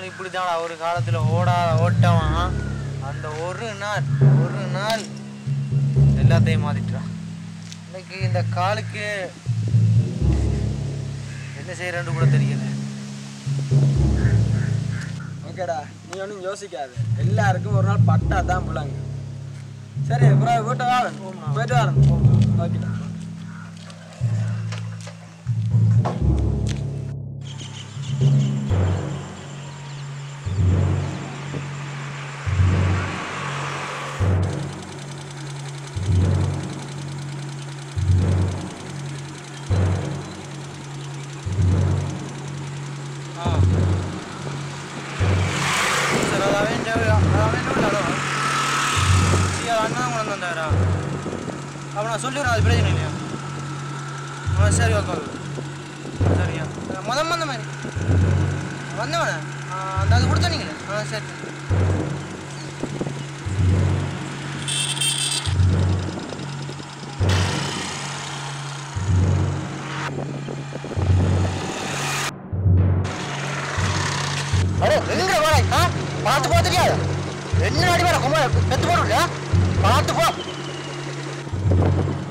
மனுஷன் இப்படி தான் ஒரு காலத்தில் ஓடாத ஓட்டவன் அந்த ஒரு நாள் ஒரு நாள் எல்லாத்தையும் மாத்திட்டான் இன்னைக்கு இந்த காலுக்கு என்ன செய்யறேன்னு கூட தெரியல ஓகேடா நீ ஒன்றும் யோசிக்காத எல்லாருக்கும் ஒரு நாள் பட்டா தான் புலாங்க சரி அப்புறம் வீட்டை வாழன் போயிட்டு வரேன் ஓகேடா ஆ சார் அது அவன் அவன் உள்ளாரோ சரி அது அண்ணா கொண்டு வந்தாரா அப்போ நான் சொல்லிடுறேன் அது பிரச்சனை இல்லையா ஆ சரி ஓகே சரியா மொதல் வந்த மாதிரி வந்தவனே அந்த அது கொடுத்தனீங்களே ஆ சரி அடே எங்க வர ஆ பார்த்து போ தெரியாது என்ன அடி வர குமார பெத்து போடுங்க பார்த்து போ